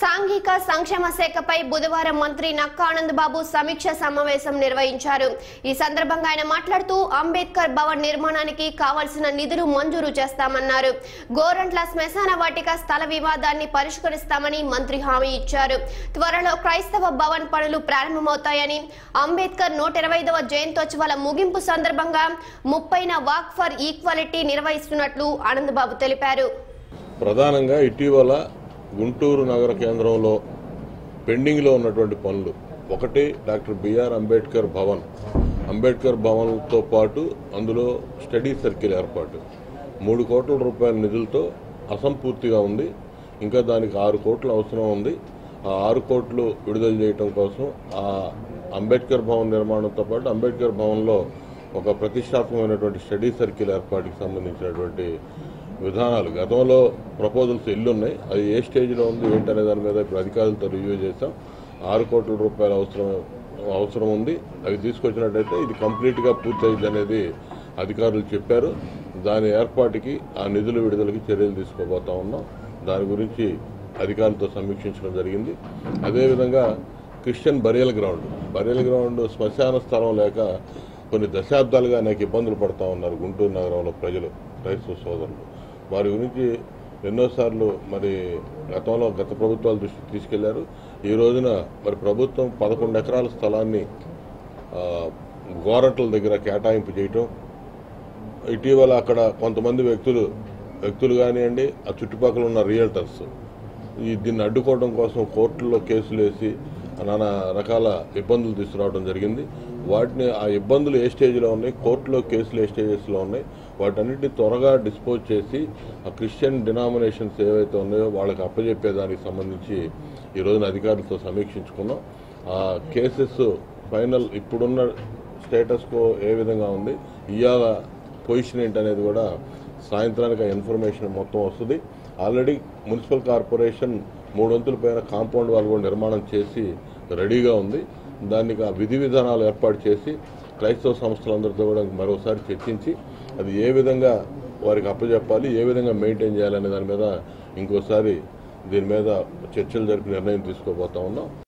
సాంఘిక సంక్షేమ శాఖపై బుధవారం మంత్రి నక్కా ఆనంద్ బాబు సమీక్ష సమావేశం నిర్వహించారు ఈ సందర్భంగా ఆయన మాట్లాడుతూ అంబేద్కర్ భవన్ నిర్మాణానికి కావలసిన నిధులు మంజూరు చేస్తామన్నారు గోరంట్ల శ్మశాన వాటిక స్థల వివాదాన్ని పరిష్కరిస్తామని మంత్రి హామీ ఇచ్చారు త్వరలో క్రైస్తవ భవన్ పనులు ప్రారంభమవుతాయని అంబేద్కర్ నూట ఇరవైదవ జయంతోత్సవాల ముగింపు సందర్భంగా ముప్పైన వాక్ ఫర్ ఈక్వాలిటీ నిర్వహిస్తున్నట్లు ఆనంద్ బాబు తెలిపారు ప్రధానంగా ఇటీవల గుంటూరు నగర కేంద్రంలో పెండింగ్లో ఉన్నటువంటి పనులు ఒకటి డాక్టర్ బిఆర్ అంబేద్కర్ భవన్ అంబేద్కర్ భవన్తో పాటు అందులో స్టడీ సర్కిల్ ఏర్పాటు మూడు కోట్ల రూపాయల నిధులతో అసంపూర్తిగా ఉంది ఇంకా దానికి ఆరు కోట్లు అవసరం ఉంది ఆ ఆరు కోట్లు విడుదల చేయటం కోసం ఆ అంబేద్కర్ భవన్ నిర్మాణంతో పాటు అంబేద్కర్ భవన్లో ఒక ప్రతిష్టాత్మకమైనటువంటి స్టడీ సర్కిల్ ఏర్పాటుకి సంబంధించినటువంటి విధానాలు గతంలో ప్రపోజల్స్ ఎల్లున్నాయి అది ఏ స్టేజ్లో ఉంది ఏంటనే దాని మీద ఇప్పుడు అధికారులతో రివ్యూ చేశాం ఆరు కోట్ల రూపాయల అవసరం అవసరం ఉంది అవి తీసుకొచ్చినట్టయితే ఇది కంప్లీట్గా పూర్తయింది అనేది అధికారులు చెప్పారు దాని ఏర్పాటుకి ఆ నిధుల విడుదలకి చర్యలు తీసుకోబోతా ఉన్నాం దాని గురించి అధికారులతో సమీక్షించడం జరిగింది అదేవిధంగా Christian burial ground burial ground శ్మశాన స్థలం లేక కొన్ని దశాబ్దాలుగా అనేక ఇబ్బందులు పడతా ఉన్నారు గుంటూరు నగరంలో ప్రజలు క్రైస్తవ సోదరులు వారి గురించి ఎన్నోసార్లు మరి గతంలో గత ప్రభుత్వాల దృష్టికి తీసుకెళ్లారు ఈ రోజున మరి ప్రభుత్వం పదకొండు ఎకరాల స్థలాన్ని ఆ, గోరంట్ల దగ్గర కేటాయింపు చేయటం ఇటీవల అక్కడ కొంతమంది వ్యక్తులు వ్యక్తులు కానివ్వండి ఆ చుట్టుపక్కల ఉన్న రియల్టర్స్ ఈ దీన్ని అడ్డుకోవడం కోసం కోర్టుల్లో కేసులు వేసి నానా రకాల ఇబ్బందులు తీసుకురావడం జరిగింది వాటిని ఆ ఇబ్బందులు ఏ స్టేజ్లో ఉన్నాయి కోర్టులో కేసులు ఏ స్టేజెస్లో ఉన్నాయి వాటన్నిటిని త్వరగా డిస్పోజ్ చేసి ఆ క్రిస్టియన్ డినామినేషన్స్ ఏవైతే ఉన్నాయో వాళ్ళకి అప్పజెప్పేదానికి సంబంధించి ఈ రోజున అధికారులతో సమీక్షించుకున్నాం ఆ కేసెస్ ఫైనల్ ఇప్పుడున్న స్టేటస్ కో ఏ విధంగా ఉంది ఇవాళ పొజిషన్ ఏంటనేది కూడా సాయంత్రానికి ఆ ఇన్ఫర్మేషన్ మొత్తం వస్తుంది ఆల్రెడీ మున్సిపల్ కార్పొరేషన్ మూడొంతుల పైన కాంపౌండ్ వాళ్ళు కూడా నిర్మాణం చేసి రెడీగా ఉంది దానికి ఆ విధి విధానాలు ఏర్పాటు చేసి క్రైస్తవ సంస్థలందరితో కూడా మరోసారి చర్చించి అది ఏ విధంగా వారికి అప్పచెప్పాలి ఏ విధంగా మెయింటైన్ చేయాలనే దాని మీద ఇంకోసారి దీని మీద చర్చలు జరిపి నిర్ణయం తీసుకోబోతా ఉన్నాం